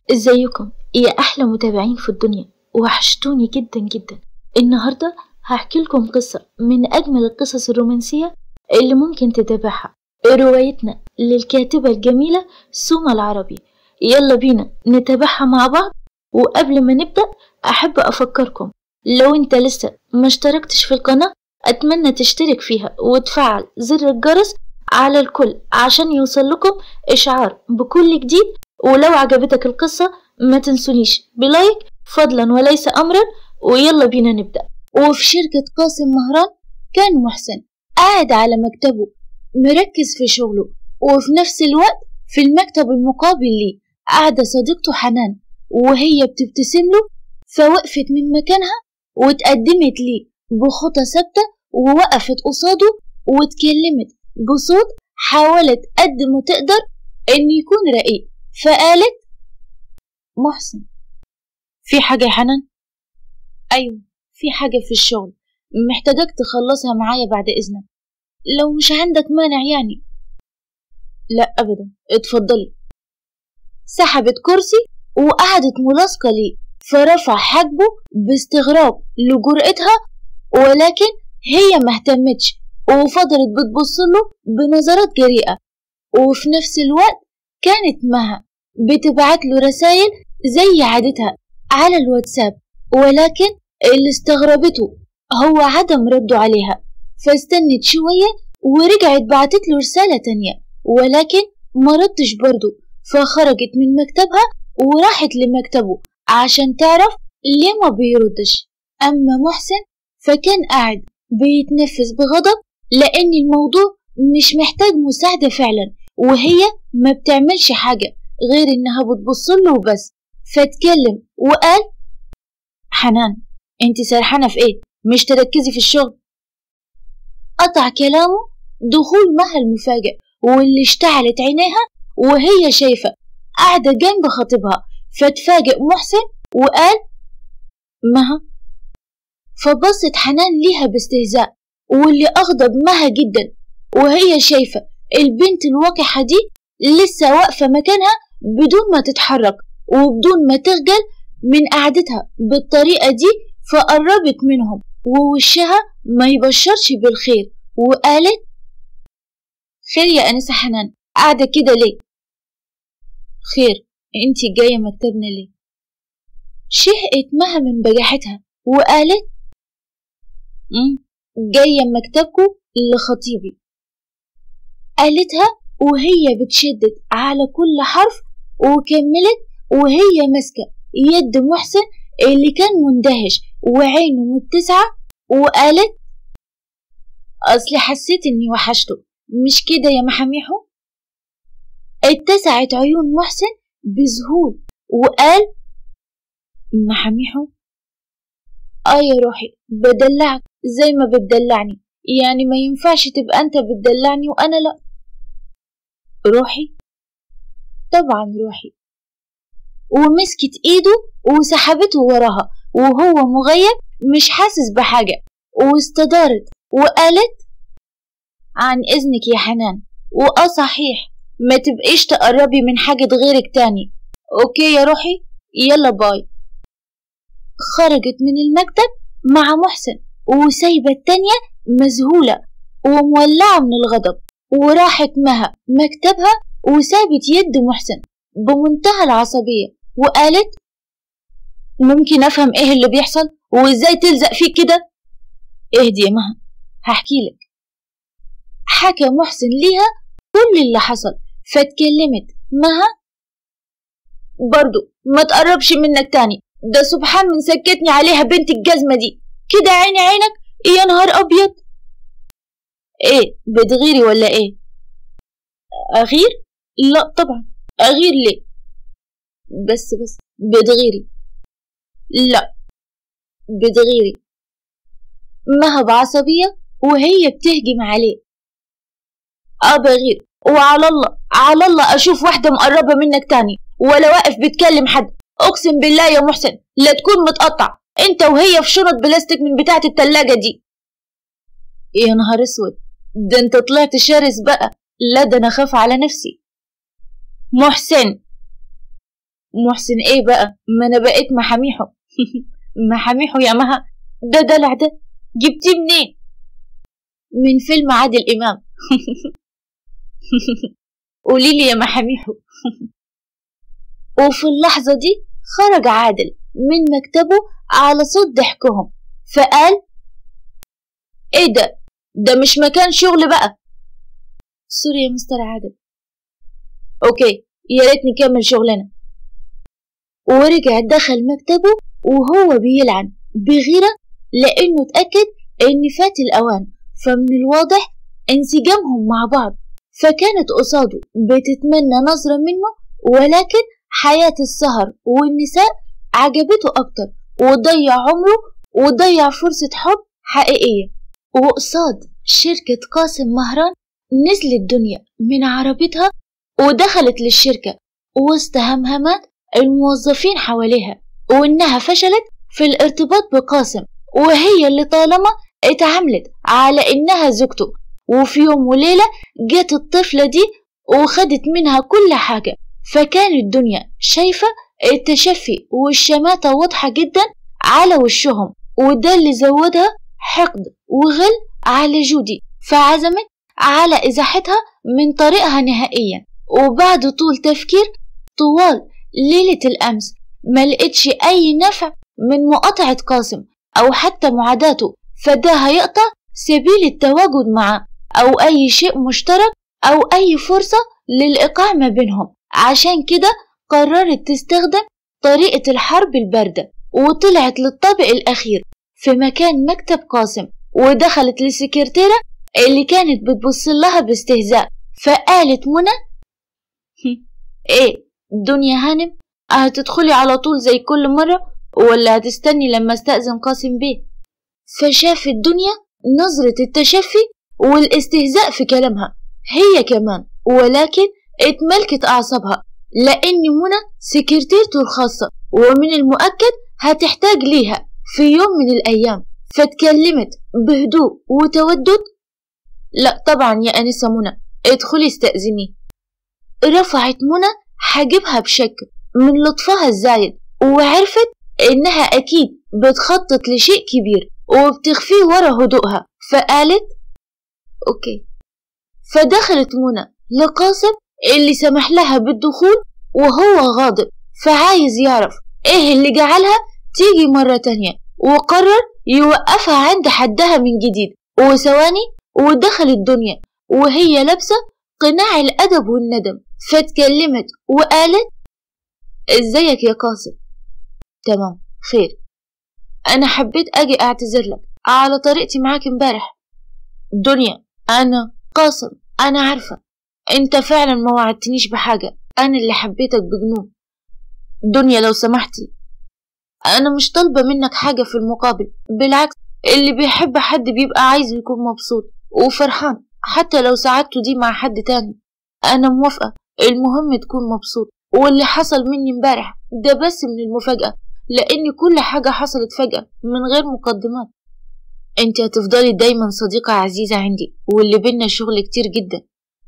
ازيكم يا احلى متابعين في الدنيا وحشتوني جدا جدا النهارده هحكي لكم قصه من اجمل القصص الرومانسيه اللي ممكن تتابعها روايتنا للكاتبه الجميله سوما العربي يلا بينا نتابعها مع بعض وقبل ما نبدا احب افكركم لو انت لسه ما اشتركتش في القناه اتمنى تشترك فيها وتفعل زر الجرس على الكل عشان يوصل لكم اشعار بكل جديد ولو عجبتك القصة ما تنسونيش بلايك فضلا وليس أمرا ويلا بينا نبدأ وفي شركة قاسم مهران كان محسن قاعد على مكتبه مركز في شغله وفي نفس الوقت في المكتب المقابل ليه قاعدة صديقته حنان وهي بتبتسم له فوقفت من مكانها واتقدمت ليه بخطى ثابتة ووقفت قصاده واتكلمت بصوت حاولت قد ما تقدر إن يكون رقيق فقالت محسن في حاجة يا حنان؟ أيوة في حاجة في الشغل محتاجك تخلصها معايا بعد إذنك لو مش عندك مانع يعني لا أبدا اتفضلي سحبت كرسي وقعدت ملاصقة ليه فرفع حاجبه باستغراب لجرأتها ولكن هي ما اهتمتش وفضلت بتبصله بنظرات جريئة وفي نفس الوقت كانت مها بتبعت له رسايل زي عادتها على الواتساب ولكن اللي استغربته هو عدم رده عليها فاستنت شوية ورجعت بعتت له رسالة تانية ولكن ما ردش برضه فخرجت من مكتبها وراحت لمكتبه عشان تعرف ليه ما بيردش أما محسن فكان قاعد بيتنفس بغضب لأن الموضوع مش محتاج مساعدة فعلا وهي ما بتعملش حاجة غير إنها بتبصله وبس فاتكلم وقال حنان انت سرحانة في ايه مش تركزي في الشغل قطع كلامه دخول مها المفاجئ واللي اشتعلت عينيها وهي شايفة قاعدة جنب خطيبها فاتفاجئ محسن وقال مها فبصت حنان ليها باستهزاء واللي أغضب مها جدا وهي شايفة البنت الوقحة دي لسه واقفة مكانها بدون ما تتحرك وبدون ما تخجل من قعدتها بالطريقة دي فقربت منهم ووشها ما يبشرش بالخير وقالت خير يا أنسة حنان قاعدة كده ليه؟ خير انتي جاية مكتبنا ليه؟ شهقت مها من بجاحتها وقالت مم. جاية مكتبكم لخطيبي قالتها وهي بتشدد على كل حرف وكملت وهي ماسكة يد محسن اللي كان مندهش وعينه متسعة وقالت أصلي حسيت إني وحشته مش كده يا محاميحو اتسعت عيون محسن بذهول وقال محاميحو آه يا روحي بدلعك زي ما بتدلعني يعني ما ينفعش تبقى أنت بتدلعني وأنا لأ روحي طبعا روحي ومسكت ايده وسحبته وراها وهو مغيب مش حاسس بحاجة واستدارت وقالت عن إذنك يا حنان وآه صحيح ما تبقيش تقربي من حاجة غيرك تاني أوكي يا روحي يلا باي خرجت من المكتب مع محسن وسايبة التانية مذهولة ومولعة من الغضب وراحت مها مكتبها وسابت يد محسن بمنتهى العصبية وقالت ممكن أفهم إيه اللي بيحصل وإزاي تلزق فيك كده اهدي يا مها هحكيلك حكى محسن ليها كل اللي حصل فاتكلمت مها برضو ما تقربش منك تاني ده سبحان من سكتني عليها بنت الجزمة دي كده عيني عينك يا نهار أبيض ايه بتغيري ولا ايه أغير؟ لا طبعا أغير ليه؟ بس بس بتغيري لا بتغيري مها بعصبية وهي بتهجم عليه اه بغير وعلى الله على الله اشوف واحدة مقربة منك تاني ولا واقف بتكلم حد اقسم بالله يا محسن لا تكون متقطع انت وهي في شنط بلاستيك من بتاعة التلاجة دي يا نهار اسود ده انت طلعت شرس بقى لا ده انا خاف على نفسي محسن محسن ايه بقى ما انا بقيت محاميحو محاميحو يا مها ده دلع ده جبتيه منين من فيلم عادل امام قولي لي يا محاميحو وفي اللحظة دي خرج عادل من مكتبه على صوت ضحكهم فقال ايه ده ده مش مكان شغل بقى سوري يا مستر عادل اوكي يا ريت نكمل شغلنا ورجع دخل مكتبه وهو بيلعن بغيرة لأنه اتأكد إن فات الأوان فمن الواضح انسجامهم مع بعض فكانت قصاده بتتمنى نظرة منه ولكن حياة السهر والنساء عجبته أكتر وضيع عمره وضيع فرصة حب حقيقية وقصاد شركة قاسم مهران نزلت دنيا من عربيتها ودخلت للشركة وسط همهمات الموظفين حواليها وإنها فشلت في الارتباط بقاسم وهي اللي طالما اتعاملت على إنها زوجته وفي يوم وليلة جت الطفلة دي وخدت منها كل حاجة فكانت الدنيا شايفة التشفي والشماتة واضحة جدا على وشهم وده اللي زودها حقد وغل على جودي فعزمت على إزاحتها من طريقها نهائيا وبعد طول تفكير طوال ليلة الأمس ما لقيتش أي نفع من مقاطعة قاسم أو حتى معاداته فده هيقطع سبيل التواجد معه أو أي شيء مشترك أو أي فرصة للإيقاع ما بينهم عشان كده قررت تستخدم طريقة الحرب الباردة وطلعت للطابق الأخير في مكان مكتب قاسم ودخلت للسكرتيرة اللي كانت بتبص لها باستهزاء فقالت منى ايه دنيا هانم هتدخلي على طول زي كل مرة ولا هتستني لما استأذن قاسم بيه فشافت الدنيا نظرة التشفي والاستهزاء في كلامها هي كمان ولكن اتملكت أعصابها لأن منى سكرتيرته الخاصة ومن المؤكد هتحتاج ليها في يوم من الأيام فاتكلمت بهدوء وتودد لا طبعا يا أنسة منى ادخلي استأذني رفعت منى حاجبها بشك من لطفها الزايد وعرفت إنها أكيد بتخطط لشيء كبير وبتخفيه ورا هدوءها فقالت أوكي فدخلت منى لقاسم اللي سمح لها بالدخول وهو غاضب فعايز يعرف ايه اللي جعلها تيجي مرة تانية وقرر يوقفها عند حدها من جديد وثواني ودخل الدنيا وهي لابسة قناع الأدب والندم فاتكلمت وقالت ازيك يا قاسم تمام خير انا حبيت اجي اعتذر لك على طريقتي معاك امبارح دنيا انا قاسم انا عارفة انت فعلا ما وعدتنيش بحاجة انا اللي حبيتك بجنون دنيا لو سمحتي انا مش طالبة منك حاجة في المقابل بالعكس اللي بيحب حد بيبقى عايز يكون مبسوط وفرحان حتى لو سعادته دي مع حد تاني انا موافقة المهم تكون مبسوط واللي حصل مني امبارح ده بس من المفاجأة لأن كل حاجة حصلت فجأة من غير مقدمات انت هتفضلي دايما صديقة عزيزة عندي واللي بينا شغل كتير جدا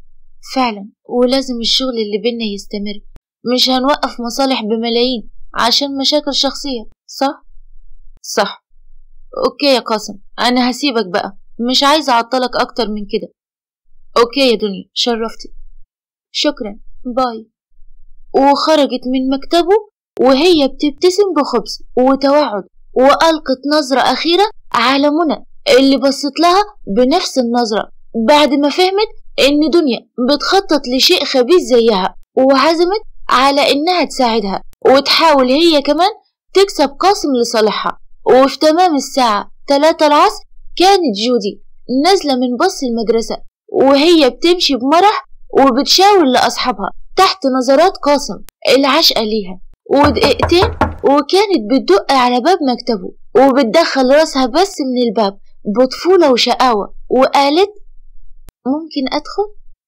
فعلا ولازم الشغل اللي بينا يستمر مش هنوقف مصالح بملايين عشان مشاكل شخصية صح؟ صح اوكي يا قاسم انا هسيبك بقى مش عايزة اعطلك اكتر من كده اوكي يا دنيا شرفتي شكرا باي وخرجت من مكتبه وهي بتبتسم بخبز وتوعد وألقت نظرة أخيرة على منى اللي بصت لها بنفس النظرة بعد ما فهمت إن دنيا بتخطط لشيء خبيث زيها وعزمت على إنها تساعدها وتحاول هي كمان تكسب قاسم لصالحها وفي تمام الساعة تلاتة العصر كانت جودي نازلة من باص المدرسة وهي بتمشي بمرح وبتشاور لأصحابها تحت نظرات قاسم العشقة ليها ودقيقتين وكانت بتدق على باب مكتبه وبتدخل راسها بس من الباب بطفولة وشقاوة وقالت ممكن أدخل؟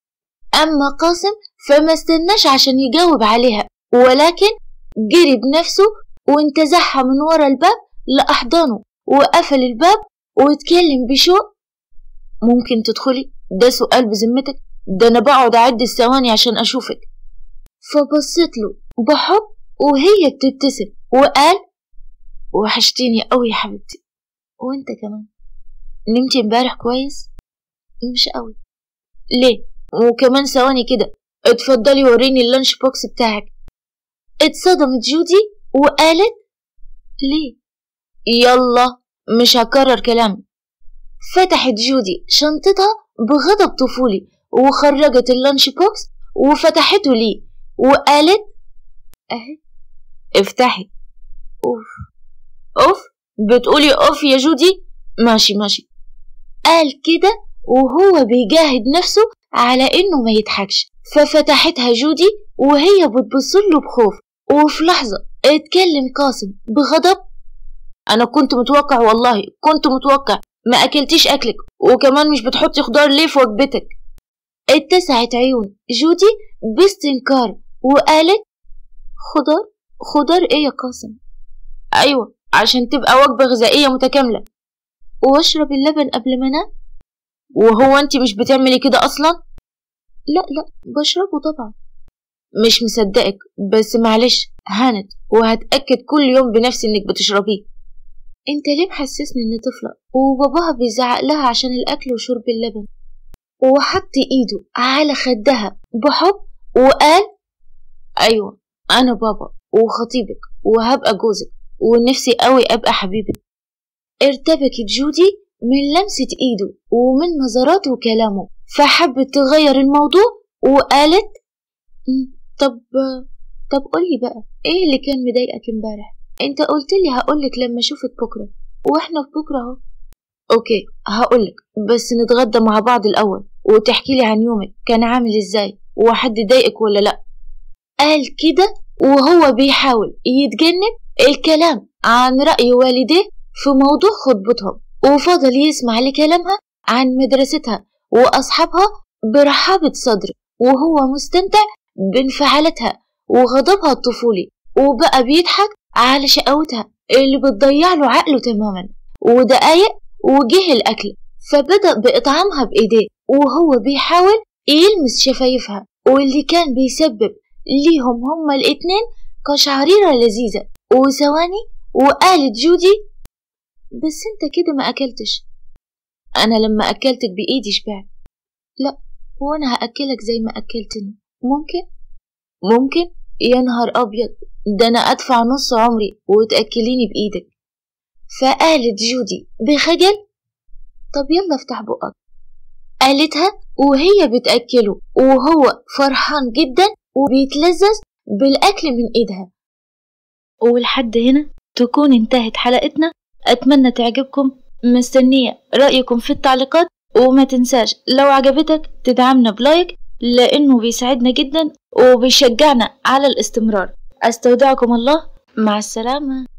أما قاسم فما استناش عشان يجاوب عليها ولكن جري بنفسه وانتزعها من ورا الباب لأحضانه وقفل الباب واتكلم بشوق ممكن تدخلي؟ ده سؤال بذمتك؟ ده أنا بقعد أعد الثواني عشان أشوفك فبصيت له بحب وهي بتبتسم وقال وحشتيني قوي يا حبيبتي وانت كمان نمتي امبارح كويس مش قوي ليه وكمان ثواني كده اتفضلي وريني اللانش بوكس بتاعك اتصدمت جودي وقالت ليه يلا مش هكرر كلامي فتحت جودي شنطتها بغضب طفولي وخرجت اللانش بوكس وفتحته لي وقالت اهي افتحي اوف اوف بتقولي اوف يا جودي ماشي ماشي قال كده وهو بيجاهد نفسه على انه ما يضحكش ففتحتها جودي وهي بتبصله بخوف وفي لحظة اتكلم قاسم بغضب انا كنت متوقع والله كنت متوقع ما اكلتيش اكلك وكمان مش بتحطي خضار ليه في وجبتك اتسعت عيون جودي باستنكار وقالت خضار خضار ايه يا قاسم ايوه عشان تبقى وجبة غذائية متكاملة واشرب اللبن قبل ما انام وهو انت مش بتعملي كده اصلا لا لا بشربه طبعا مش مصدقك بس معلش هانت وهتأكد كل يوم بنفسي انك بتشربيه انت ليه محسسني اني طفلة وباباها بيزعق لها عشان الاكل وشرب اللبن وحط ايده على خدها بحب وقال ايوه انا بابا وخطيبك وهبقى جوزك ونفسي قوي ابقى حبيبك ارتبكت جودي من لمسة ايده ومن نظراته وكلامه فحبت تغير الموضوع وقالت طب طب قولي بقى ايه اللي كان مضايقك امبارح انت قلت لي هقولك لما اشوفك بكره واحنا في بكره اهو اوكي هقولك بس نتغدى مع بعض الاول وتحكي لي عن يومك كان عامل ازاي وحد ضايقك ولا لا قال كده وهو بيحاول يتجنب الكلام عن رأي والديه في موضوع خطبتهم وفضل يسمع لكلامها عن مدرستها وأصحابها برحابة صدر وهو مستمتع بانفعالاتها وغضبها الطفولي وبقى بيضحك على شقاوتها اللي بتضيع له عقله تماما ودقايق وجه الأكل فبدأ بإطعامها بإيديه وهو بيحاول يلمس شفايفها واللي كان بيسبب ليهم هما الاتنين قشعريرة لذيذة وثواني وقالت جودي بس انت كده ما أكلتش أنا لما أكلتك بإيدي شبعت لا وأنا هأكلك زي ما أكلتني ممكن؟ ممكن؟ يا نهار أبيض ده أنا أدفع نص عمري وتأكليني بإيدك فقالت جودي بخجل طب يلا افتح بقك قالتها وهي بتأكله وهو فرحان جدا وبيتلذذ بالأكل من إيدها ولحد هنا تكون انتهت حلقتنا أتمنى تعجبكم مستنية رأيكم في التعليقات وما تنساش لو عجبتك تدعمنا بلايك لأنه بيساعدنا جدا وبيشجعنا على الاستمرار أستودعكم الله مع السلامة